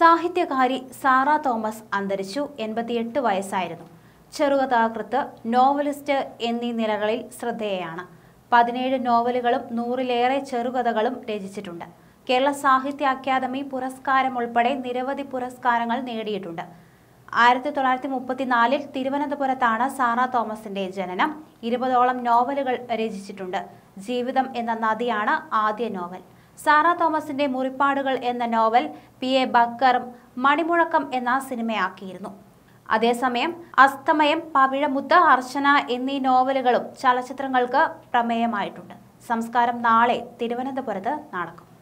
സാഹിത്യകാരി Sara Thomas അന്തരിച്ചു എൺപത്തിയെട്ട് വയസ്സായിരുന്നു ചെറുകഥാകൃത്ത് നോവലിസ്റ്റ് എന്നീ നിലകളിൽ ശ്രദ്ധേയയാണ് പതിനേഴ് നോവലുകളും നൂറിലേറെ ചെറുകഥകളും രചിച്ചിട്ടുണ്ട് കേരള സാഹിത്യ അക്കാദമി പുരസ്കാരം ഉൾപ്പെടെ നിരവധി പുരസ്കാരങ്ങൾ നേടിയിട്ടുണ്ട് ആയിരത്തി തൊള്ളായിരത്തി മുപ്പത്തിനാലിൽ തിരുവനന്തപുരത്താണ് സാറ തോമസിന്റെ ജനനം ഇരുപതോളം നോവലുകൾ രചിച്ചിട്ടുണ്ട് ജീവിതം എന്ന നദിയാണ് ആദ്യ നോവൽ സാറ തോമസിന്റെ മുറിപ്പാടുകൾ എന്ന novel P A Backer Manimuzhakkam എന്ന സിനിമയാക്കിയിരുന്നു അതേസമയം അസ്തമയം പവിഴമുത്ത് അർച്ചന എന്നീ നോവലുകളും ചലച്ചിത്രങ്ങൾക്ക് പ്രമേയമായിട്ടുണ്ട് സംസ്കാരം നാളെ തിരുവനന്തപുരത്ത് നടക്കും